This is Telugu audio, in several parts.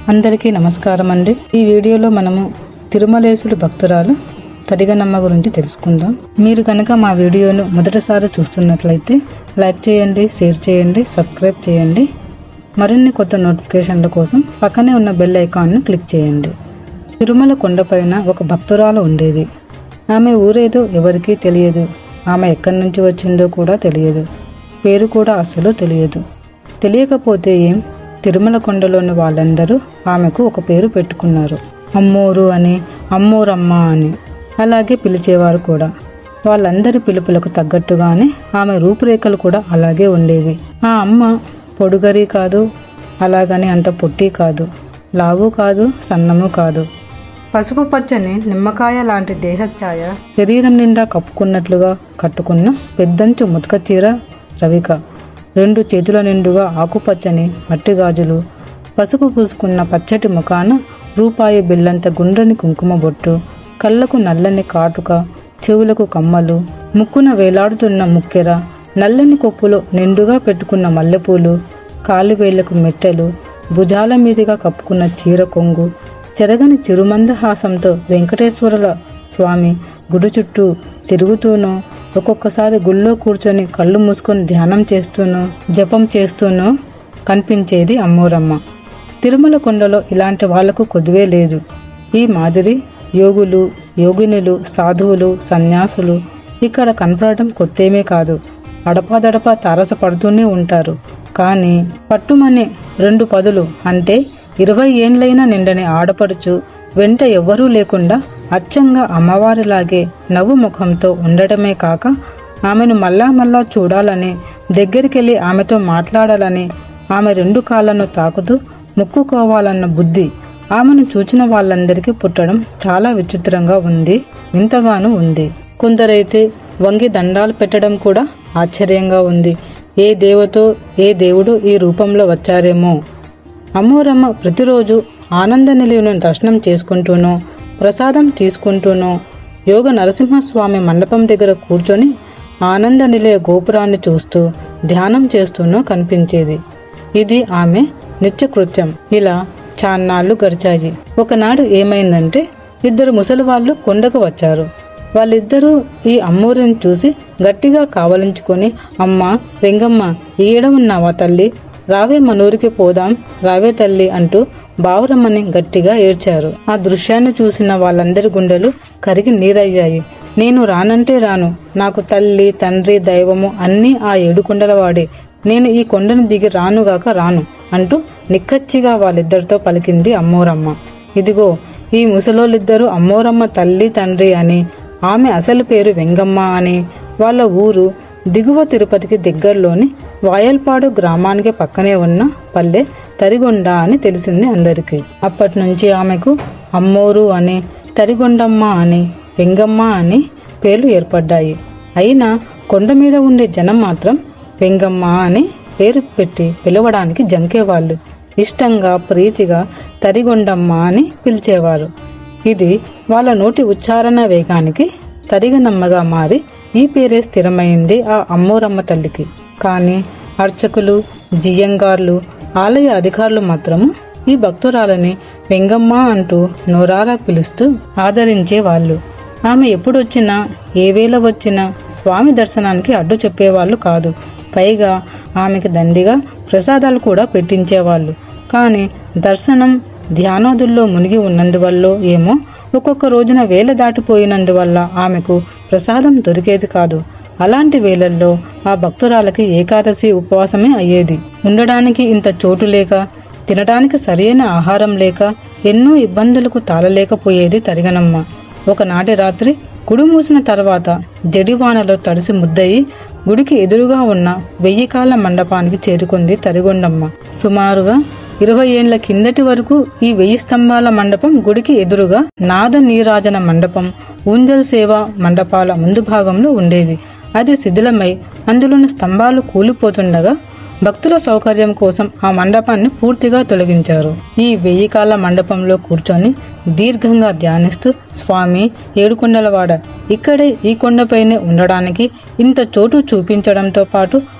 అందరికీ నమస్కారం అండి ఈ వీడియోలో మనము తిరుమలేశుడు భక్తురాలు తడిగనమ్మ గురించి తెలుసుకుందాం మీరు కనుక మా వీడియోను మొదటిసారి చూస్తున్నట్లయితే లైక్ చేయండి షేర్ చేయండి సబ్స్క్రైబ్ చేయండి మరిన్ని కొత్త నోటిఫికేషన్ల కోసం పక్కనే ఉన్న బెల్ ఐకాన్ను క్లిక్ చేయండి తిరుమల కొండపైన ఒక భక్తురాలు ఉండేది ఆమె ఊరేదో ఎవరికీ తెలియదు ఆమె ఎక్కడి నుంచి వచ్చిందో కూడా తెలియదు పేరు కూడా అసలు తెలియదు తెలియకపోతే ఏం తిరుమల కొండలోని వాళ్ళందరూ ఆమెకు ఒక పేరు పెట్టుకున్నారు అమ్మూరు అని అమ్మూరమ్మ అని అలాగే పిలిచేవారు కూడా వాళ్ళందరి పిలుపులకు తగ్గట్టుగానే ఆమె రూపురేఖలు కూడా అలాగే ఉండేవి ఆ అమ్మ పొడుగరి కాదు అలాగని అంత పొట్టి కాదు లావు కాదు సన్నము కాదు పసుపు పచ్చని నిమ్మకాయ లాంటి దేహఛాయ శరీరం నిండా కప్పుకున్నట్లుగా కట్టుకున్న పెద్దంచు ముతక చీర రవిక రెండు చేతుల నిండుగా ఆకుపచ్చని మట్టి గాజులు పసుపు పూసుకున్న పచ్చటి ముఖాన రూపాయి బిల్లంత గుండ్రని కుంకుమ బొట్టు కళ్ళకు నల్లని కాటుక చెవులకు కమ్మలు ముక్కున వేలాడుతున్న ముక్కెర నల్లని కొప్పులో నిండుగా పెట్టుకున్న మల్లెపూలు కాలివేళ్లకు మెట్టెలు భుజాల మీదుగా కప్పుకున్న చీర కొంగు చెరగని చిరుమందహాసంతో వెంకటేశ్వరుల స్వామి గుడి చుట్టూ తిరుగుతూనో ఒక్కొక్కసారి గుళ్ళో కూర్చొని కళ్ళు మూసుకొని ధ్యానం చేస్తూనో జపం చేస్తూనో కనిపించేది అమ్మూరమ్మ తిరుమల కొండలో ఇలాంటి వాళ్లకు కొదువే లేదు ఈ మాదిరి యోగులు యోగినులు సాధువులు సన్యాసులు ఇక్కడ కనపడటం కొత్తేమీ కాదు అడపాదడపా తారసపడుతూనే ఉంటారు కానీ పట్టుమని రెండు పదులు అంటే ఇరవై ఏండ్లైనా నిండని ఆడపడుచు వెంట ఎవ్వరూ లేకుండా అచ్చంగా అమ్మవారిలాగే నవ్వు ముఖంతో ఉండటమే కాక ఆమెను మళ్ళా మళ్ళా చూడాలని దగ్గరికెళ్ళి ఆమెతో మాట్లాడాలని ఆమె రెండు కాళ్ళను తాకుతూ ముక్కుకోవాలన్న బుద్ధి ఆమెను చూచిన వాళ్ళందరికీ పుట్టడం చాలా విచిత్రంగా ఉంది వింతగాను ఉంది కొందరైతే వంగి దండాలు పెట్టడం కూడా ఆశ్చర్యంగా ఉంది ఏ దేవతో ఏ దేవుడు ఈ రూపంలో వచ్చారేమో అమ్మోరమ్మ ప్రతిరోజు ఆనంద నిలయులను దర్శనం చేసుకుంటూనో ప్రసాదం తీసుకుంటూనో యోగ నరసింహస్వామి మండపం దగ్గర కూర్చొని ఆనంద నిలయ గోపురాన్ని చూస్తూ ధ్యానం చేస్తూనో కనిపించేది ఇది ఆమె నిత్యకృత్యం ఇలా చాన్నాళ్ళు గడిచాయి ఒకనాడు ఏమైందంటే ఇద్దరు ముసలి వాళ్ళు కొండకు వచ్చారు వాళ్ళిద్దరూ ఈ అమ్మూరిని చూసి గట్టిగా కావలించుకొని అమ్మ వెంగమ్మ ఈయడ ఉన్నావా తల్లి రావే మనూరికి పోదాం రావే తల్లి అంటూ బావురమ్మని గట్టిగా ఏడ్చారు ఆ దృశ్యాన్ని చూసిన వాళ్ళందరి గుండెలు కరిగి నీరయ్యాయి నేను రానంటే రాను నాకు తల్లి తండ్రి దైవము అన్నీ ఆ ఏడు కొండలవాడే నేను ఈ కొండను దిగి రానుగాక రాను అంటూ నిక్కచ్చిగా వాళ్ళిద్దరితో పలికింది అమ్మోరమ్మ ఇదిగో ఈ ముసలోళ్ళిద్దరూ అమ్మోరమ్మ తల్లి తండ్రి అని ఆమె అసలు పేరు వెంగమ్మ అని వాళ్ళ ఊరు దిగువ తిరుపతికి దగ్గరలోని వాయల్పాడు గ్రామానికి పక్కనే ఉన్న పల్లె తరిగొండ అని తెలిసింది అందరికీ అప్పటి నుంచి ఆమెకు అమ్మోరు అని తరిగొండమ్మ అని వెంగమ్మ అని పేర్లు ఏర్పడ్డాయి అయినా కొండ మీద ఉండే జనం మాత్రం వెంగమ్మ అని పేరు పెట్టి పిలవడానికి జంకేవాళ్ళు ఇష్టంగా ప్రీతిగా తరిగొండమ్మ అని పిలిచేవారు ఇది వాళ్ళ నోటి ఉచ్చారణ వేగానికి తరిగనమ్మగా మారి ఈ పేరే స్థిరమైంది ఆ అమ్మోరమ్మ తల్లికి కానీ అర్చకులు జియ్యంగార్లు ఆలయ అధికారులు మాత్రము ఈ భక్తురాలని వెంగమ్మ అంటూ నోరారా పిలుస్తూ ఆదరించే వాళ్ళు ఆమె ఎప్పుడొచ్చినా ఏ వేళ వచ్చినా స్వామి దర్శనానికి అడ్డు చెప్పేవాళ్ళు కాదు పైగా ఆమెకి దండిగా ప్రసాదాలు కూడా పెట్టించేవాళ్ళు కానీ దర్శనం ధ్యానాదుల్లో మునిగి ఉన్నందువల్ల ఏమో ఒక్కొక్క రోజున వేల దాటిపోయినందువల్ల ఆమెకు ప్రసాదం దొరికేది కాదు అలాంటి వేళల్లో ఆ భక్తురాలకి ఏకాదశి ఉపవాసమే అయ్యేది ఉండడానికి ఇంత చోటు లేక తినడానికి సరైన ఆహారం లేక ఎన్నో ఇబ్బందులకు తాళలేకపోయేది తరిగనమ్మ ఒకనాటి రాత్రి గుడి మూసిన తర్వాత జడివానలో తడిసి ముద్దయి గుడికి ఎదురుగా ఉన్న వెయ్యి కాళ్ళ మండపానికి చేరుకుంది తరిగొండమ్మ సుమారుగా ఇరవై ఏండ్ల కిందటి వరకు ఈ వెయ్యి స్తంభాల మండపం గుడికి ఎదురుగా నాద నీరాజన మండపం ఊంజల్ సేవ మండపాల ముందు భాగంలో ఉండేది అది శిథిలమై అందులోని స్తంభాలు కూలిపోతుండగా భక్తుల సౌకర్యం కోసం ఆ మండపాన్ని పూర్తిగా తొలగించారు ఈ వెయ్యి కాళ్ళ మండపంలో కూర్చొని దీర్ఘంగా ధ్యానిస్తూ స్వామి ఏడుకొండలవాడ ఇక్కడే ఈ కొండపైనే ఉండడానికి ఇంత చోటు చూపించడంతో పాటు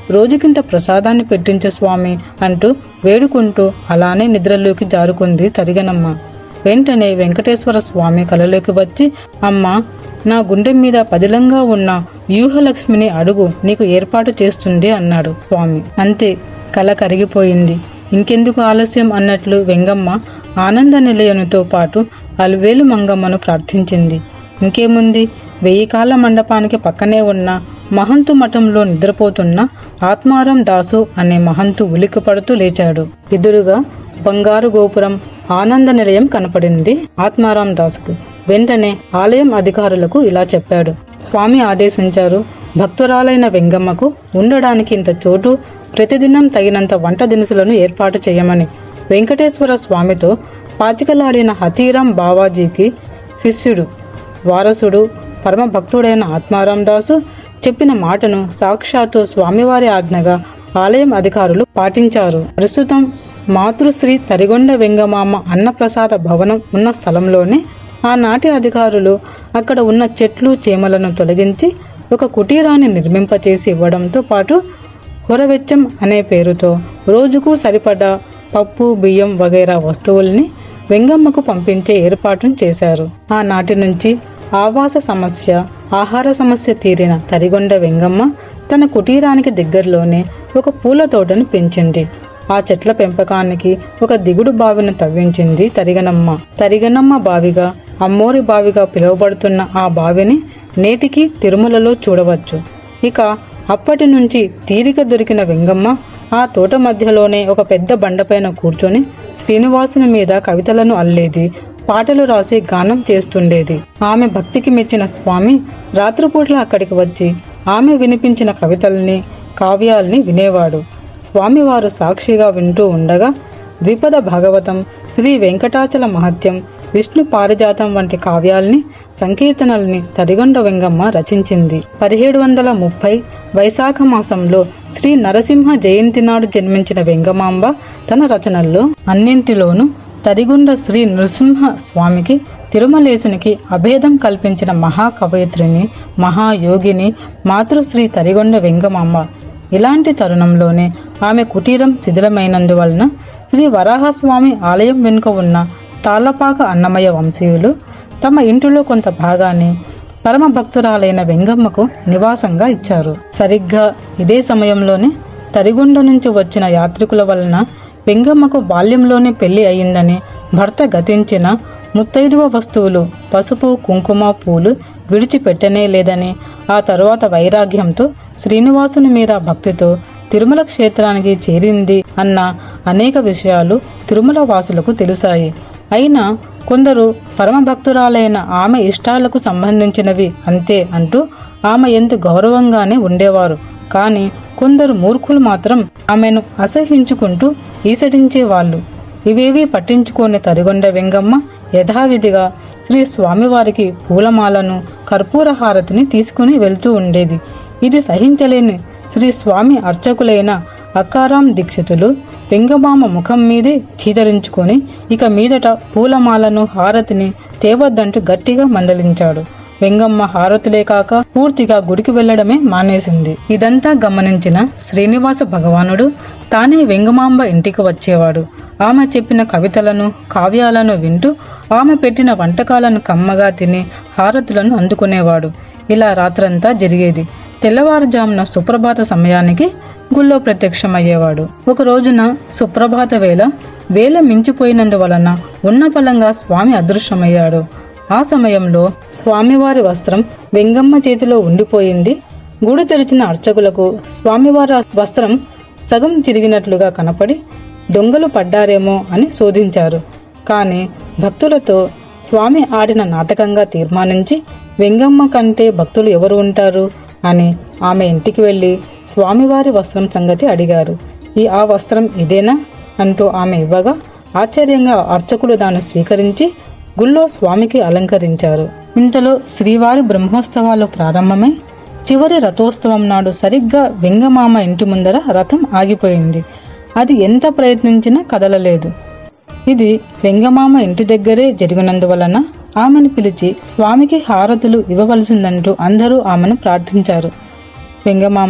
రోజుకింత ప్రసాదాన్ని పెట్టించు స్వామి అంటూ వేడుకుంటూ అలానే నిద్రలోకి జారుకుంది తరిగనమ్మ వెంటనే వెంకటేశ్వర స్వామి కలలోకి వచ్చి అమ్మ నా గుండె మీద పదిలంగా ఉన్న వ్యూహలక్ష్మిని అడుగు నీకు ఏర్పాటు చేస్తుంది అన్నాడు స్వామి అంతే కల కరిగిపోయింది ఇంకెందుకు ఆలస్యం అన్నట్లు వెంగమ్మ ఆనంద నిలయనుతో పాటు అలువేలు మంగమ్మను ప్రార్థించింది ఇంకేముంది వెయ్యి కాళ్ళ మండపానికి పక్కనే ఉన్న మహంతు మఠంలో నిద్రపోతున్న ఆత్మారాం దాసు అనే మహంతు ఉలిక్కిపడుతూ లేచాడు ఎదురుగా బంగారు గోపురం ఆనంద నిలయం కనపడింది ఆత్మారాం దాసుకు వెంటనే ఆలయం అధికారులకు ఇలా చెప్పాడు స్వామి ఆదేశించారు భక్తురాలైన వెంగమ్మకు ఉండడానికి ఇంత చోటు ప్రతిదినం తగినంత వంట దినుసులను ఏర్పాటు చేయమని వెంకటేశ్వర స్వామితో పాచికలాడిన హతీరాం బావాజీకి శిష్యుడు వారసుడు పరమ భక్తుడైన ఆత్మారాం దాసు చెప్పిన మాటను సాక్షాత్తు స్వామివారి ఆజ్ఞగా ఆలయం అధికారులు పాటించారు ప్రస్తుతం మాతృశ్రీ తరిగొండ వెంగమామ అన్నప్రసాద భవనం ఉన్న స్థలంలోనే ఆనాటి అధికారులు అక్కడ ఉన్న చెట్లు చేమలను తొలగించి ఒక కుటీరాన్ని నిర్మింపచేసి ఇవ్వడంతో పాటు హొరవెచ్చం అనే పేరుతో రోజుకు సరిపడా పప్పు బియ్యం వగైరా వస్తువుల్ని వెంగమ్మకు పంపించే ఏర్పాటును చేశారు ఆనాటి నుంచి ఆవాస సమస్య ఆహార సమస్య తీరిన తరిగొండ వెంగమ్మ తన కుటీరానికి దగ్గరలోనే ఒక పూల తోటను పెంచింది ఆ చెట్ల పెంపకానికి ఒక దిగుడు బావిని తవ్వించింది తరిగనమ్మ తరిగనమ్మ బావిగా అమ్మోరి బావిగా పిలువబడుతున్న ఆ బావిని నేటికి తిరుమలలో చూడవచ్చు ఇక అప్పటి నుంచి తీరిక దొరికిన వెంగమ్మ ఆ తోట మధ్యలోనే ఒక పెద్ద బండపైన కూర్చొని శ్రీనివాసుని మీద కవితలను అల్లేది పాటలు రాసి గానం చేస్తుండేది ఆమె భక్తికి మెచ్చిన స్వామి రాత్రిపూట్ల అక్కడికి వచ్చి ఆమె వినిపించిన కవితల్ని కావ్యాల్ని వినేవాడు స్వామివారు సాక్షిగా వింటూ ఉండగా ద్విపద భాగవతం శ్రీ వెంకటాచల మహత్యం విష్ణు పారిజాతం వంటి కావ్యాల్ని సంకీర్తనల్ని తరిగొండ వెంగమ్మ రచించింది పదిహేడు వందల ముప్పై వైశాఖ మాసంలో శ్రీ నరసింహ జయంతి నాడు జన్మించిన వెంగమాంబ తన రచనల్లో అన్నింటిలోనూ తరిగొండ శ్రీ నృసింహ స్వామికి తిరుమలేశునికి అభేదం కల్పించిన మహాకవయిత్రిని మహాయోగిని మాతృశ్రీ తరిగొండ వెంగమాంబ ఇలాంటి తరుణంలోనే ఆమె కుటీరం శిథిలమైనందువలన శ్రీ వరాహస్వామి ఆలయం వెనుక ఉన్న తాళ్లపాక అన్నమయ్య వంశీయులు తమ ఇంటిలో కొంత భాగాన్ని పరమ భక్తురాలైన వెంగమ్మకు నివాసంగా ఇచ్చారు సరిగ్గా ఇదే సమయంలోనే తరిగొండ నుంచి వచ్చిన యాత్రికుల వలన వెంగమ్మకు బాల్యంలోనే పెళ్లి అయిందని భర్త గతించిన ముత్తైదువ వస్తువులు పసుపు కుంకుమ పూలు విడిచిపెట్టనే లేదని ఆ తరువాత వైరాగ్యంతో శ్రీనివాసుని మీద భక్తితో తిరుమల క్షేత్రానికి చేరింది అన్న అనేక విషయాలు తిరుమల వాసులకు తెలిసాయి అయినా కొందరు పరమభక్తురాలైన ఆమె ఇష్టాలకు సంబంధించినవి అంతే అంటూ ఆమె ఎంత గౌరవంగానే ఉండేవారు కానీ కొందరు మూర్ఖులు మాత్రం ఆమెను అసహించుకుంటూ ఈసడించేవాళ్ళు ఇవేవీ పట్టించుకోని తరిగొండ వెంగమ్మ యథావిధిగా శ్రీ స్వామివారికి పూలమాలను కర్పూర హారతిని తీసుకుని వెళ్తూ ఉండేది ఇది సహించలేని శ్రీ స్వామి అర్చకులైన అక్కారాం దీక్షితులు వెంగమామ ముఖం మీదే చీదరించుకొని ఇక మీదట పూలమాలను హారతిని తేవద్దంటూ గట్టిగా మందలించాడు వెంగమ్మ హారతులే కాక పూర్తిగా గుడికి వెళ్లడమే మానేసింది ఇదంతా గమనించిన శ్రీనివాస భగవానుడు తానే వెంగమాంబ ఇంటికి వచ్చేవాడు ఆమె చెప్పిన కవితలను కావ్యాలను వింటూ ఆమె పెట్టిన వంటకాలను కమ్మగా తిని హారతులను అందుకునేవాడు ఇలా రాత్రంతా జరిగేది తెల్లవారుజామున సుప్రభాత సమయానికి గుళ్ళో ప్రత్యక్షమయ్యేవాడు ఒక రోజున సుప్రభాత వేళ వేల మించిపోయినందువలన ఉన్న ఫలంగా స్వామి అదృశ్యమయ్యాడు ఆ సమయంలో స్వామివారి వస్త్రం వెంగమ్మ చేతిలో ఉండిపోయింది గుడి తెరిచిన అర్చకులకు స్వామివారి వస్త్రం సగం చిరిగినట్లుగా కనపడి దొంగలు పడ్డారేమో అని శోధించారు కానీ భక్తులతో స్వామి ఆడిన నాటకంగా తీర్మానించి వెంగమ్మ కంటే భక్తులు ఎవరు ఉంటారు అని ఆమె ఇంటికి వెళ్ళి స్వామివారి వస్త్రం సంగతి అడిగారు ఈ ఆ వస్త్రం ఇదేనా అంటూ ఆమె ఇవ్వగా ఆశ్చర్యంగా అర్చకులు దాన్ని స్వీకరించి గుళ్ళో స్వామికి అలంకరించారు ఇంతలో శ్రీవారి బ్రహ్మోత్సవాలు ప్రారంభమై చివరి రథోత్సవం నాడు సరిగ్గా వెంగమామ ఇంటి ముందర రథం ఆగిపోయింది అది ఎంత ప్రయత్నించినా కదలలేదు ఇది వెంగమామ ఇంటి దగ్గరే జరిగినందువలన ఆమెను పిలిచి స్వామికి హారతులు ఇవ్వవలసిందంటూ అందరూ ఆమెను ప్రార్థించారు వెంగమాంబ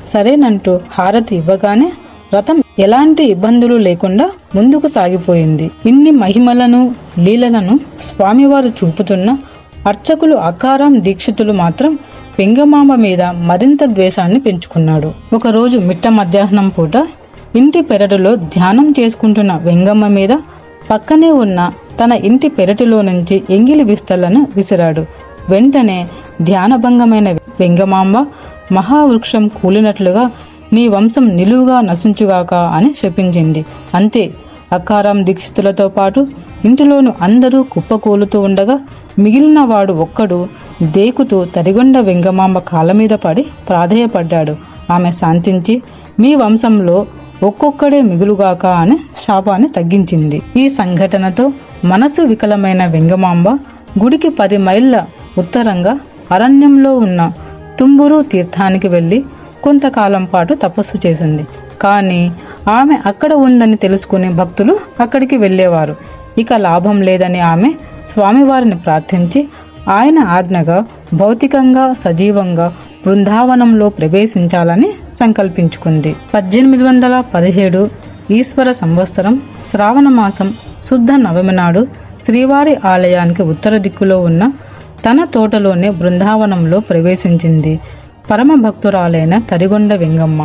సరేనంటూ హారతి ఇవ్వగానే రథం ఎలాంటి ఇబ్బందులు లేకుండా ముందుకు సాగిపోయింది ఇన్ని మహిమలను లీలలను స్వామివారు చూపుతున్న అర్చకులు అకారం దీక్షితులు మాత్రం వెంగమాంబ మీద మరింత ద్వేషాన్ని పెంచుకున్నాడు ఒకరోజు మిట్ట మధ్యాహ్నం పూట ఇంటి పెరడులో ధ్యానం చేసుకుంటున్న వెంగమ్మ మీద పక్కనే ఉన్న తన ఇంటి పెరటిలో నుంచి ఎంగిలి విస్తలను విసిరాడు వెంటనే ధ్యానభంగమైన వెంగమాంబ మహావృక్షం కూలినట్లుగా నీ వంశం నిలువుగా నశించుగాక అని శపించింది అంతే అకారం దీక్షితులతో పాటు ఇంటిలోను అందరూ కుప్పకూలుతూ ఉండగా మిగిలిన వాడు ఒక్కడు దేకుతూ తరిగొండ వెంగమాంబ కాళ్ళ మీద పడి ప్రాధేయపడ్డాడు ఆమె శాంతించి మీ వంశంలో ఒక్కొక్కడే మిగులుగాక అని శాపాన్ని తగ్గించింది ఈ సంఘటనతో మనసు వికలమైన వెంగమాంబ గుడికి పది మైళ్ళ ఉత్తరంగా అరణ్యంలో ఉన్న తుంబురు తీర్థానికి వెళ్ళి కొంతకాలం పాటు తపస్సు చేసింది కానీ ఆమె అక్కడ ఉందని తెలుసుకునే భక్తులు అక్కడికి వెళ్ళేవారు ఇక లాభం లేదని ఆమె స్వామివారిని ప్రార్థించి ఆయన ఆజ్ఞగా భౌతికంగా సజీవంగా బృందావనంలో ప్రవేశించాలని సంకల్పించుకుంది పద్దెనిమిది వందల పదిహేడు ఈశ్వర సంవత్సరం శ్రావణ మాసం శుద్ధ నవమి నాడు శ్రీవారి ఆలయానికి ఉత్తర దిక్కులో ఉన్న తన తోటలోనే బృందావనంలో ప్రవేశించింది పరమ భక్తురాలైన తరిగొండ వెంగమ్మ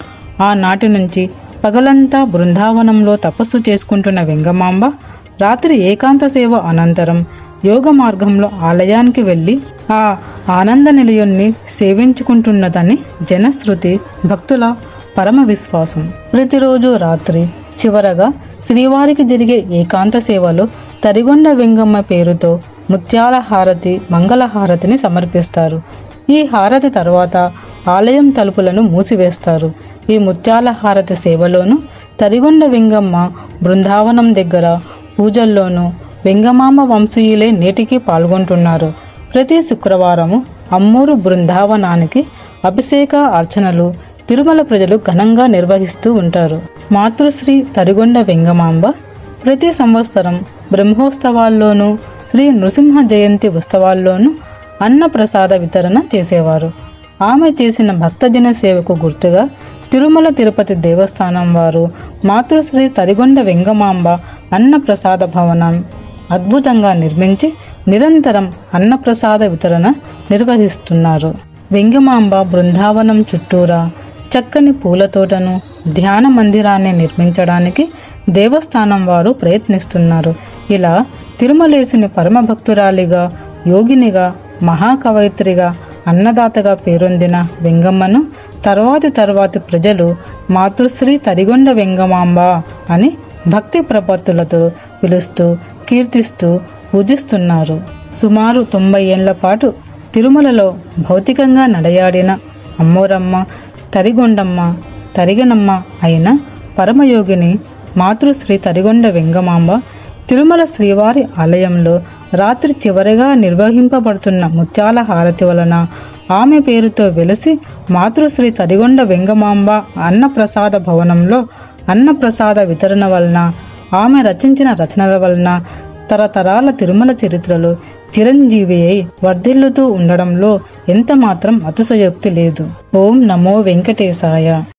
ఆనాటి నుంచి పగలంతా బృందావనంలో తపస్సు చేసుకుంటున్న వెంగమాంబ రాత్రి ఏకాంత సేవ అనంతరం యోగ మార్గంలో ఆలయానికి వెళ్ళి ఆ ఆనంద నిలయుణ్ణి సేవించుకుంటున్నదని జనశ్రుతి భక్తుల పరమ విశ్వాసం ప్రతిరోజు రాత్రి చివరగా శ్రీవారికి జరిగే ఏకాంత సేవలో తరిగొండ వెంగమ్మ పేరుతో ముత్యాల హారతి మంగళ హారతిని సమర్పిస్తారు ఈ హారతి తర్వాత ఆలయం తలుపులను మూసివేస్తారు ఈ ముత్యాల హారతి సేవలోను తరిగొండ వెంగమ్మ బృందావనం దగ్గర పూజల్లోనూ వెంగమామ వంశీయులే నేటికి పాల్గొంటున్నారు ప్రతి శుక్రవారము అమ్మూరు బృందావనానికి అభిషేక అర్చనలు తిరుమల ప్రజలు ఘనంగా నిర్వహిస్తూ ఉంటారు మాతృశ్రీ తరిగొండ వెంగమాంబ ప్రతి సంవత్సరం బ్రహ్మోత్సవాల్లోనూ శ్రీ నృసింహ జయంతి ఉత్సవాల్లోనూ అన్న ప్రసాద వితరణ చేసేవారు ఆమె చేసిన భక్తజన సేవకు గుర్తుగా తిరుమల తిరుపతి దేవస్థానం వారు మాతృశ్రీ తరిగొండ వెంగమాంబ అన్న ప్రసాద భవనం అద్భుతంగా నిర్మించి నిరంతరం అన్నప్రసాద వితరణ నిర్వహిస్తున్నారు వెంగమాంబ బృందావనం చుట్టూరా చక్కని పూల తోటను ధ్యాన మందిరాన్ని నిర్మించడానికి దేవస్థానం వారు ప్రయత్నిస్తున్నారు ఇలా తిరుమలేసిని పరమభక్తురాలిగా యోగినిగా మహాకవయిత్రిగా అన్నదాతగా పేరొందిన వెంగమ్మను తర్వాతి తర్వాతి ప్రజలు మాతృశ్రీ తరిగొండ వెంగమాంబ అని భక్తి ప్రపత్తులతో పిలుస్తూ కీర్తిస్తూ పూజిస్తున్నారు సుమారు తొంభై ఏళ్ల పాటు తిరుమలలో భౌతికంగా నడయాడిన అమ్మోరమ్మ తరిగొండమ్మ తరిగనమ్మ అయిన పరమయోగిని మాతృశ్రీ తరిగొండ వెంగమాంబ తిరుమల శ్రీవారి ఆలయంలో రాత్రి చివరిగా నిర్వహింపబడుతున్న ముత్యాల హారతి వలన ఆమె పేరుతో వెలిసి మాతృశ్రీ తరిగొండ వెంగమాంబ అన్నప్రసాద భవనంలో అన్నప్రసాద వితరణ వలన ఆమె రచించిన రచనల వలన తరతరాల తిరుమల చరిత్రలో చిరంజీవి అయి వర్ధిల్లుతూ ఉండడంలో ఎంత మాత్రం అతిశయోక్తి లేదు ఓం నమో వెంకటేశాయ